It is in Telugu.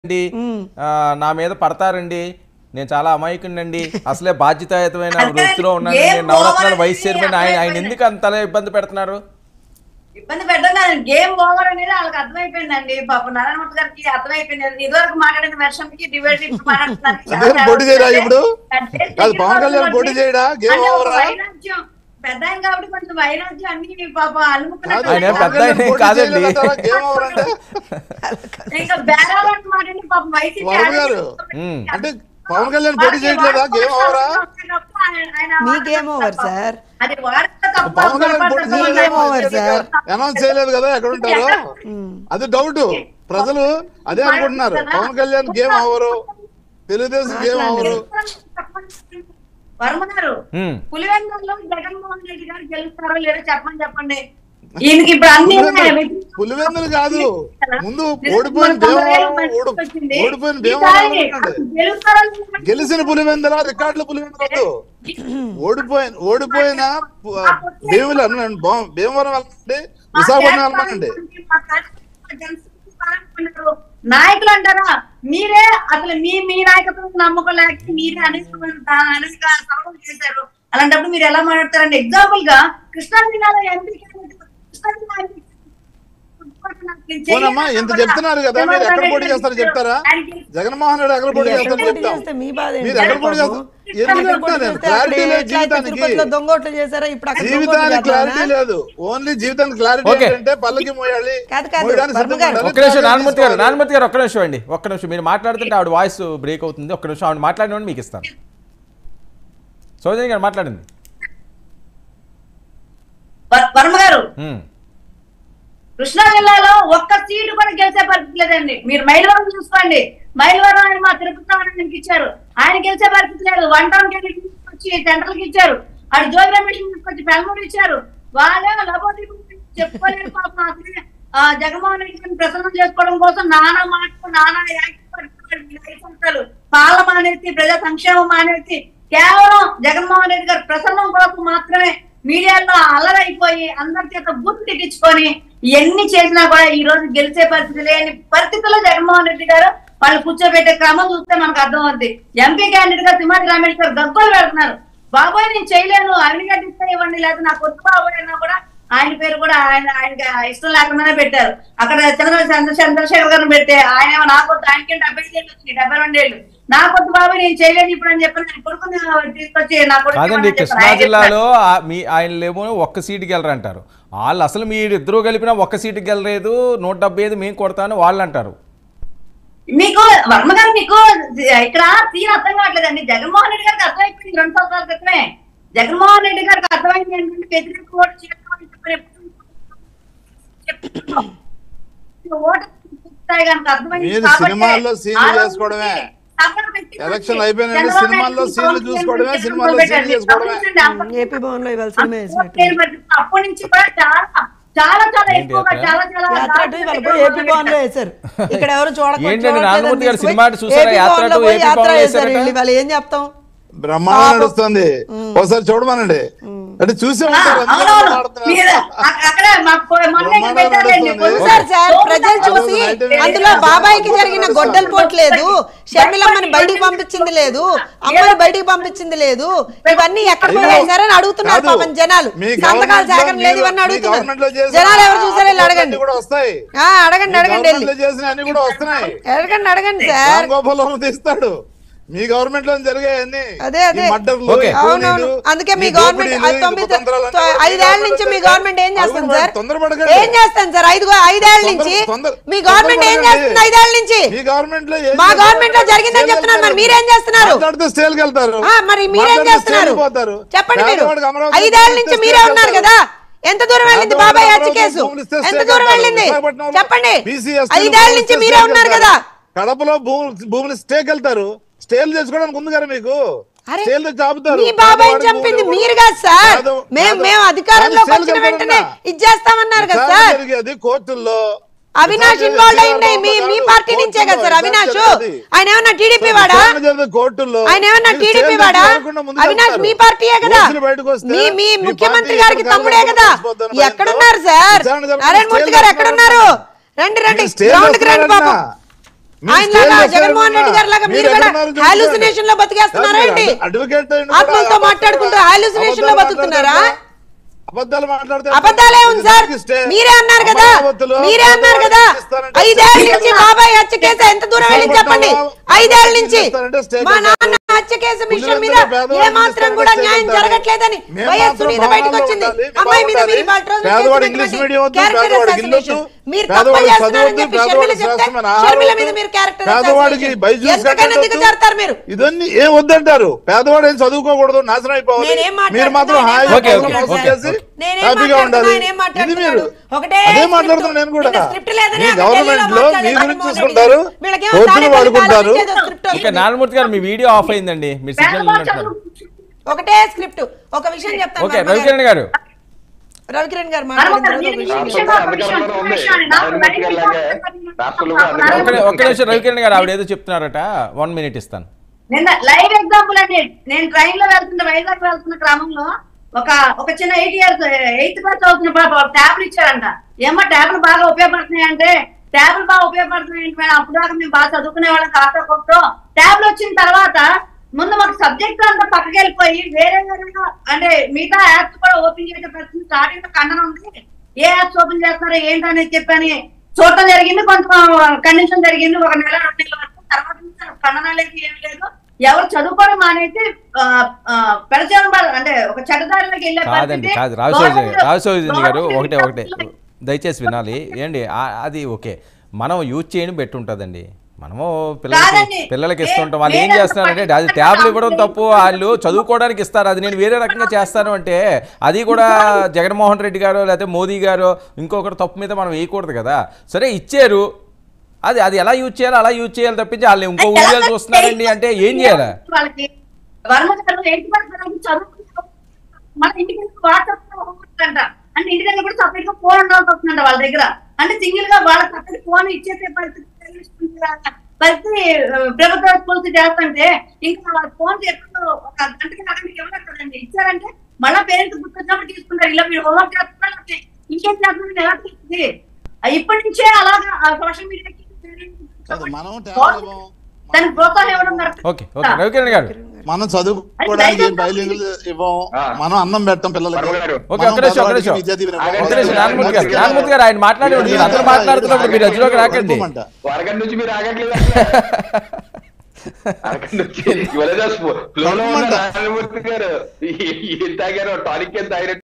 అండి ఆ, నా మీద పడతారండి నేను చాలా అమాయకుడినండి అసలే బాధ్యతాయుతమైన వృత్తిలో ఉన్నాను ఏం నేను నవరత్నాల ఓవర్ వైస్ చైర్మన్ ఆయన ఆయన అనేది ఎందుకు అంతలా ఇబ్బంది పెడుతున్నారు ఇబ్బంది పెట్టగా గేమ్ ఓవర్ అనేది వాళ్ళకి అర్థమైపోయిందండి పాప నారాయణమూర్తి గారికి అర్థమైపోయింది ఇదివరకు మాట్లాడిన వర్షంకి డిబేట్ ఇప్పుడు మాట్లాడుతున్నారు. అదే పోటీ చేయరా ఇప్పుడు? అంటే కాదు, పవన్ కళ్యాణ్ పోటీ చేయడా? గేమ్ అంటే ఒక ఓవరా? వైరాగ్యం. పెద్ద ఆయన కాబట్టి కొంచెం వైరాగ్యం అన్ని పాప అలుముకున్నట్టు ఆయన ఉన్నాయి. పెద్ద ఆయనే పోటీ కాదండి. చేయలేదంటారా? గేమ్ ఓవర్ అంటే ఇంకా బేరాలు మాట్లాడి పాప వైసీపీ వరద గారు. ఉమ్. అంటే పవన్ కళ్యాణ్ పోటీ చేయట్లేదా గేమ్ ఓవరా మీ గేమ్ ఓవర్ సార్. అది వాడితే తప్ప పవన్ కళ్యాణ్ పోటీ పొరపాటు మీ గేమ్ ఓవర్ సార్. అనౌన్స్ చేయలేదు కదా ఎక్కడ ఉంటారు అది డౌట్ ప్రజలు అదే అనుకుంటున్నారు Pavan Kalyan game over Telugu Desam game over Varma garu ఉమ్. పులివెందులలో జగన్మోహన్ రెడ్డి గారు గెలుస్తారో లేదో చెప్పమని చెప్పండి ఈయనకి ఇప్పుడు అన్ని ఉన్నాయి. పులివెందులు కాదు ముందు నిజంగా ఓడిపోయిన మన తొంభై ఏళ్ళ భీమవరం మనిషి ఓడి- వచ్చింది. ఓడిపోయిన ఈసారి భీమవరం గెలుస్తారో లేదో గెలిచిన పులివెందుల రికార్డుల పులివెందులు ఓడిపోయిన ఓడిపోయిన పు- భీములు అన్నాను బా- భీమవరం వెళ్ళండి విశాఖపట్నం వెళ్ళమనండి నాయకులు అంటారా మీరే అసలు మీ మీ నాయకత్వం నమ్మకలేక మీరే అనేక అనేక సభలు చేశారు అలాంటప్పుడు మీరు ఎలా మాట్లాడతారండి ఎగ్జాంపుల్ గా కృష్ణా జిల్లాలో ఎంపీ కృష్ణా జిల్లా ఎంపీ పోనమ్మా ఇంత చెప్తున్నారు కదా మీరు ఎక్కడ పోటీ చేస్తారో చెప్తారా జగన్మోహన్ రెడ్డి ఎక్కడ పోటీ ఎక్కడ చేస్తారో పోటీ చెప్తాం చేస్తే మీ బాధ ఏంటి మీరు ఎక్కడ పోటీ బాబు? చేస్తారు ఎందుకు ఎక్కడ పోటీ చెప్తాను చేస్తే క్లారిటీ అక్కడ లేదు ఎట్లా అయితే జీవితానికి తిరుపతిలో దొంగోట్లు చేశారో ఇప్పుడు అక్కడ దొంగోట్లు జీవితానికి క్లారిటీ చేద్దామనా? లేదు ఓన్లీ జీవితానికి క్లారిటీ Okay. ఏంటంటే పల్లకి మోయాలి కాదు, కాదు. మోయడానికి వర్మ సిద్ధంగా గారు. ఉండాలి. ఒక్క నిమిషం నాన్నమూర్తి గారు తీసుకోవాలి. నాన్నమూర్తి గారు ఒక్క నిమిషం అండి ఒక్క నిమిషం మీరు మాట్లాడుతుంటే ఆవిడ వాయిస్ బ్రేక్ అవుతుంది ఒక్క నిమిషం ఆవిడ మాట్లాడిన మీకు ఇస్తాను సోజని గారు మాట్లాడింది వర్- వర్మ గారు ఉమ్. కృష్ణా జిల్లాలో ఒక్క సీటు కూడా గెలిచే పరిస్థితి లేదండి మీరు మైలవరం చూసుకోండి మైలవరం ఆయన మా తిరుపతి రావడానికి ఇచ్చారు ఆయన గెలిచే పరిస్థితి లేదు వన్ టౌన్ కి వచ్చి సెంట్రల్ కి ఇచ్చారు అటు జోగి రమేష్ తీసుకొచ్చి పెళ్ళమూరు ఇచ్చారు వాళ్ళే లబోది చెప్పుకోలేరు పాపం అసలే, ఆ, జగన్మోహన్ రెడ్డి గారిని ప్రసన్నం చేసుకోవడం కోసం నానా మాటలు నానా యాక్టివ్ పాల మానేసి ప్రజా సంక్షేమం మానేసి కేవలం జగన్మోహన్ రెడ్డి గారి ప్రసన్నం కోసం మాత్రమే మీడియాలో అల్లరైపోయి అందరి చేత బూత్ తిట్టించుకొని ఎన్ని చేసినా కూడా ఈ రోజు గెలిచే పరిస్థితి లేని పరిస్థితుల్లో జగన్మోహన్ రెడ్డి గారు వాళ్ళు కూర్చోబెట్టే క్రమం చూస్తే మనకు అర్థం అవుద్ది ఎంపీ క్యాండిడేట్ గా తిమాటి రమేష్ గారు గగ్గోలు పెడుతున్నారు బాబోయ్ నేను చేయలేను ఆయన గడ్డిస్తే ఇవ్వండి లేదా నాకు కొత్త బాబోయ్ అన్నా కూడా ఆయన పేరు కూడా ఆయన ఆయనకి ఇష్టం లేకుండానే పెట్టారు అక్కడ చంద్ర చంద్ర చంద్రశేఖర్ గారిని పెడితే ఆయన ఏమో నాకు వద్దు ఆయనకి డెబ్బై ఐదు ఏళ్ళు వచ్చినాయి డెబ్బై రెండు ఏళ్ళు నాకు వద్దు బాబు నేను చేయలేను ఇప్పుడు అని చెప్పి నేను కొడుకుని తీసుకొచ్చి నా కొడుకు కాదండి ఇవ్వమని చెప్పాను. కృష్ణా ఆయన చెప్పారు. జిల్లాలో ఆ- మీ ఆయనలేమో ఒక్క సీటుకి వెళ్ళరు అంటారు వాళ్ళు అసలు మీరు ఇద్దరు కలిపినా ఒక్క సీటుకి వెళ్ళలేదు నూట డెబ్బై ఐదు మేము కొడతాను వాళ్ళు అంటారు మీకు వర్మ గారు మీకు ఇక్కడ తీరు అర్థం కావట్లేదండి జగన్మోహన్ రెడ్డి గారికి అర్థమైపోయింది రెండు సంవత్సరాల క్రితమే జగన్మోహన్ రెడ్డి గారికి అర్థమైంది ఏంటంటే వ్యతిరేక ఓటు చేయడం చెప్పిన చెప్తున్నాం. ఓటు పూర్తిస్థాయి కనుక అర్థమైంది మీరు కాబట్టి సినిమాల్లో సీన్లు ఆ రోజు చేసుకోవడమే. సభను పెట్టి ఎలక్షన్లు అయిపోయినాయంటే చంద్రబాబు సినిమాల్లో నాయుడు సీన్లు పవన్ చూసుకోవడమే, కళ్యాణ్ సినిమాల్లో పెట్టండి. సీన్లు చేసుకోవడమే. గమనించండి, అప్పటి ఏపీ భవన్ లో ఇవాళ సినిమా వేసినట్టు ఓట్లు పెట్టి అప్పటి నుంచి కూడా చాలా చాలా చాలా ఏంటి ఎక్కువగా అక్కడ? చాలా చాలా యాత్ర అటు ఇవాళ పోయి ఏపీ భవన్ లో వేశారు ఇక్కడ ఎవరు చూడక ఏంటండి నారాయణమూర్తి గారు సినిమా అటు చూసారా? ఏపీ యాత్ర భవన్ లో అటు పోయి ఏపీ యాత్ర భవన్ లో వేశారు వేశారట? వీళ్ళు. ఇవాళ ఏం చెప్తాం బ్రహ్మాండం నడుస్తుంది ఒకసారి చూడమనండి అంటే చూసే ఉంటారు అందుకే అవునవును. మాట్లాడుతున్నారు. మీరు అక్క- అక్కడే మాకు మొన్న ఇక్కడ బ్రహ్మాండం పెట్టారండి. నడుస్తుంది. సార్ సార్ కొంచెం ప్రజలు చూసి చూసి అయితే అందులో మీరు బాబాయికి మీరు జరిగిన మీరు గొడ్డల మీరు పోటు లేదు షర్మిలమ్మని బయటికి పంపించింది లేదు అమ్మని బయటికి పంపించింది లేదు ఇవన్నీ ఎక్కడ అయ్యో. పోయాయి సార్ అని అడుగుతున్నారు కాదు. పాపం జనాలు మీ సంతకాలు గవర్నమెంట్లో సేకరణ లేదు మీరు- ఇవన్నీ మీ గవర్నమెంట్లో అడుగుతున్నారు చేసిన జనాలు ఎవరు చూసారో వెళ్ళి అన్ని అడగండి కూడా వస్తాయి ఆ, అడగండి మీ అడగండి వెళ్ళి గవర్నమెంట్లో చేసిన అన్ని కూడా వస్తున్నాయి అడగండి అడగండి సార్ రామ్ గోపాల్ వర్మ తీస్తాడు మీ గవర్నమెంట్ లో జరిగే అన్ని అదే, అదే. మడ్డర్లు ఓకే. ఈ అవునవును కూలీలు, అందుకే మీ ఈ గవర్నమెంట్ దోపిడీలు, ఈ తొమ్మిది కుతంత్రాలు అన్నీ తొ- కూడా ఐదేళ్ల నుంచి మీ జరుగుతాయి. గవర్నమెంట్ ఏం చేస్తుంది అవును, సార్ తొందరపడకండి. ఏం చేస్తాను సార్ ఐదు ఐదేళ్ల నుంచి తొందర- మీ గవర్నమెంట్ ఏం తొందరపడకండి. చేస్తుంది ఐదేళ్ల నుంచి మీ గవర్నమెంట్ లో ఏం మా చేస్తారు? గవర్నమెంట్ లో జరిగిందని స్టేల్కి చెప్తున్నారు మరి వెళ్తారు. మీరేం చేస్తున్నారు మాట్లాడితే స్టేల్కి వెళ్తారు ఆ, మరి మీరేం మాట్లాడితే చేస్తున్నారు స్టేల్కి పోతారు. చెప్పండి మీరు పేదవాడికి అమరావతి ఐదేళ్ల నుంచి ఇస్తే మీరే స్టేల్కి ఉన్నారు వెళ్తారు. కదా ఎంత దూరం వెళ్ళింది పేదవాడికి బాబాయ్ హత్య అమరావతి కేసు భూములు ఇస్తే ఎంత స్టేల్కి దూరం వెళ్తారు. వెళ్ళింది విశాఖపట్నంలో చెప్పండి BC, ST ఐదేళ్ల నుంచి భూములు మీరే ఇస్తే ఉన్నారు స్టేల్కి కదా వెళ్తారు. కడపలో భూములు భూములు స్టేకి వెళ్తారు స్టేలు తెచ్చుకోవడానికి ఉంది కదా మీకు అరే, స్టేలు తెచ్చి ఆపుతారు మీ బాబాయ్ పేదవాడికి చంపింది భూములు మీరు కదా సార్ పేద- మేము పేద- మేము అధికారంలోకి కానీ వచ్చిన స్టేల్కి వెంటనే వెళ్తారన్నా. ఇది చేస్తామన్నారు కదా విచారణ సార్ జరిగేది కోర్టుల్లో అవినాష్ విచారణ ఇన్వాల్వ్ జరిగేది అయింది మీ మీ కాదు, పార్టీ నుంచే కదా సార్ కోర్టుల్లో అవినాష్ జరిగేది. ఆయన ఏమన్నా టీడీపీ వాడా విచారణ జరిగేది కోర్టుల్లో ఆయన ఏమన్నా మీరు టీడీపీ స్టేలు వాడా తెచ్చుకోకుండా ముందుకు అవినాష్ వెళ్తారు. మీ పార్టీయే కదా కేసులు బయటకు వస్తే మీ మీ మీ ముఖ్యమంత్రి పార్టీ గారికి ఎక్కడ తమ్ముడే కదా కలిసిపోతుందని భయంతో ఎక్కడున్నారు సార్ విచారణ జరిగితే నారాయణమూర్తి గారు స్టేలు ఎక్కడున్నారు రండి రండి మీరు స్టేలు గ్రౌండ్ కి రండి తెస్తున్నారన్నా? పాపం మీరు ఆయన స్టేజ్ లాగా ఎక్కడ జగన్మోహన్ రెడ్డి గారి లాగా ఉన్నా? మీరు మీరు కూడా ఎక్కడ ఉన్నారు హాలుసినేషన్ లో బతికేస్తున్నారా కాదు, ఏంటి మీరు అడ్వకేట్ అయిన ఆత్మలతో కూడా అబద్ధాలు మాట్లాడుకుంటూ మాట్లాడతారా? హాలుసినేషన్ లో అబద్ధాలు బతుకుతున్నారా మాట్లాడతారా? అబద్ధాలు మాట్లాడితే అబద్ధాలే ఉంది సార్ ఎందుకు స్టే- మీరే అన్నారు కదా అమరావతిలో మీరే అన్నారు కదా ఇస్తారంటే ఐదేళ్ల స్టే నుంచి చేస్తారా? బాబాయ్ హత్య కేసు ఎంత దూరం వెళ్ళి చెప్పండి ఐదేళ్ల నుంచి చేస్తారంటే స్టే మా చేస్తారా? నాన్న హత్య కేసు విషయం మీద పులివెందుల పేదవాడిని ఏ మాత్రం ఇస్తారంటే కూడా స్టే న్యాయం చేస్తారా? జరగట్లేదని మేము వైఎస్ మాత్రం సునీత బయటకు భవనాల్లో వచ్చింది ఉండాలి, మేము అమ్మాయి మీద ఉండాలి. మీరు ఇవాళ రోజు పేదవాడు చేసినటువంటి ఇంగ్లీష్ మీడియం వద్దు, character పేదవాడికి ఇల్లు assassination. వద్దు, మీరు పేదవాడికి తప్పులు చదువు చేస్తున్నారని వద్దు, చెప్పి పేదవాడికి షర్మిల చెప్తే శ్రేష్టమైన ఆహారం షర్మిల మీద వద్దు, మీరు క్యారెక్టర్ పేదవాడికి బైజూస్ ఎంతకైనా కట్టొద్దు. దిగజారుతారు మీరు ఇదన్నీ ఏం వద్దంటారు పేదవాడు ఏం చదువుకోకూడదు నాశనం అయిపోవాలి నేనేం మీరు మాత్రం మాట్లాడుతున్నా, హాయిగా ఓకే, పనులు ఓకే, మోసం ఓకే, చేసి ఓకే. నేనేం హ్యాపీగా మాట్లాడుతున్నా, ఉండాలి ఆయనేం ఇది మాట్లాడుతున్నాడు? మీరు ఒకటే అదే స్క్రిప్ట్. మాట్లాడుతున్నా నేను కూడా నిన్న స్క్రిప్ట్ లేదని మీ అక్కడ గవర్నమెంట్ ఢిల్లీలో లో మీ మాట్లాడాడు గురించి జగన్మోహన్ చూసుకుంటారు రెడ్డి. వీళ్ళకేమో కోర్టులు తాడేపల్లి వాడుకుంటారు కాలం ఏదో స్క్రిప్ట్ ఓకే వస్తుంది. నారాయణమూర్తి గారు మీ వీడియో ఆఫ్ అయిందండి మీరు సిగ్నల్ పేదవాడు ఉన్నట్టున్నారు చదువు- ఒకటే స్క్రిప్ట్ ఒక విషయం చెప్తాను ఓకే వర్మ గారు. రవికిరణ్ గారు రవికిరణ్ గారు మనము మాట్లాడిన తర్వాత నేను ఒక ఈ విషయం విషయం రాష్ట్రంలో ఒక విషయం, అధికారంలో ఒక ఉంది. విషయం, నాకు ఆయన బయటికి అలాగే వెళ్ళాలి. రాష్ట్రంలో నాకు అధికారంలో ఒక్క ఉంది. ఒక్క నిమిషం రవికిరణ్ గారు ఆవిడ ఏదో చెప్తున్నారట వన్ మినిట్ ఇస్తాను నిన్న లైవ్ ఎగ్జాంపుల్ అండి నేను ట్రైన్ లో వెళ్తున్న వైజాగ్ వెళ్తున్న క్రమంలో ఒక ఒక చిన్న ఎయిట్ ఇయర్స్ ఎయిత్ క్లాస్ చదువుతున్న పాప ట్యాబ్లు ఇచ్చారంట ఏమో ట్యాబ్లు బాగా ఉపయోగపడుతున్నాయి అంటే ట్యాబ్లు బాగా ఉపయోగపడుతున్నాయి ఏంటి మేడం అప్పుడు దాకా మేము బాగా చదువుకునే వాళ్ళం కాస్త గొప్ప ట్యాబ్లు వచ్చిన తర్వాత ముందు మాకు సబ్జెక్ట్ అంతా పక్కకి వెళ్ళిపోయి వేరే వేరే అంటే మిగతా యాప్స్ కూడా ఓపెన్ చేసే పరిస్థితి స్టార్టింగ్ లో ఖండన ఉంది ఏ యాప్స్ ఓపెన్ చేస్తున్నారో ఏంటనేది చెప్పని చూడటం జరిగింది కొంచెం కండిషన్ జరిగింది ఒక నెల రెండు నెలల వరకు తర్వాత నుంచి అసలు ఖండన లేదు ఏమి లేదు ఎవరు చదువుకోవడం మానేసి ఆ, ఆ, పెడచేయడం వల్ల- అంటే ఒక చెడ్డదారిలోకి వెళ్ళే కాదండి పరిస్థితి కాదు రాజశేఖర్ గవర్నమెంట్- రాజశేఖర్ గారు గవర్నమెంట్ ఒకటే ఒకటే ఉద్యోగులు- దయచేసి వినాలి ఏంటి ఆ- అది ఓకే మనం యూజ్ చేయని పెట్టి ఉంటుందండి మనము పిల్లలకి కాదండి. పిల్లలకి ఏ- ఇస్తుంటాం వాళ్ళు ఏం వేరే చేస్తున్నారంటే అది పక్కన ట్యాబ్లు ఇవ్వడం పక్కన తప్పు వాళ్ళు చదువుకోవడానికి ఇస్తారు అది నేను వేరే రకంగా చేస్తాను అంటే అది కూడా జగన్మోహన్ రెడ్డి గారు లేకపోతే మోదీ గారు ఇంకొకరు తప్పు మీద మనం వేయకూడదు కదా సరే ఇచ్చారు అది అది ఎలా యూజ్ చేయాలో అలా యూజ్ చేయాలి తప్పించి వాళ్ళు ఇంకో వీడియోలు చూస్తున్నారండి అంటే ఏం చేయాలి వాళ్ళకి వర్మ గారు ఎయిట్ పర్సెంట్ చదువుకుంటారు మన ఇంటికి వాట్సాప్ అంట అంటే ఇంటి దగ్గర కూడా సపరేట్ గా ఫోన్ ఉండాల్సి వస్తుందంట వాళ్ళ దగ్గర అంటే సింగిల్ గా వాళ్ళ సపరేట్ ఫోన్ ఇచ్చేసే పరిస్థితి కలిగిస్తుంది కదా. పరిస్థితి ఆ, ప్రభుత్వ స్కూల్స్ చేస్తుంటే ఇంకా వాళ్ళ ఫోన్ ఎప్పుడు ఒక గంటకి అక్కడికి ఇవ్వలేదు కదండి ఇచ్చారంటే మళ్ళీ పేరెంట్స్ గుర్తొచ్చినప్పుడు తీసుకుంటారు ఇలా మీరు హోంవర్క్ చేస్తున్నారు లేకపోతే ఇంకేం చేస్తున్నారు ఎలా తెలుస్తుంది ఆ, ఇప్పటి నుంచే అలాగా సోషల్ మీడియాకి కాదు, మనం ట్యాబ్లు ఇవ్వం. దానికి ప్రోత్సాహం ఇవ్వడం కరెక్ట్. ఓకే ఓకే రవికిరణ్ గారు మనం చదువుకోవడానికి బయలుదేరి ఇవ్వం ఆ. మనం అన్నం పెట్టం పిల్లలకి వర్మ గారు. ఓకే, మనం ఒక్క నిమిషం, ఒక్క పేదవాడికి నిమిషం. విద్యా దీవెన ఒక్క ఇవ్వం. ఒక్క నిమిషం నారాయణమూర్తి గారు నారాయణమూర్తి గారు ఆయన మాట్లాడండి మీరు అందరూ మాట్లాడుతున్నప్పుడు మీరు రజలోకి రాకండి ఇవ్వమంట. వరగంట నుంచి మీరు ఆగట్లేదు అసలు. అరగంట నుంచి ఇవాళ ఫ్లోలో ఉన్న నారాయణమూర్తి గారు ఏం తాగారో టానిక్ ఏం తాగినట్టు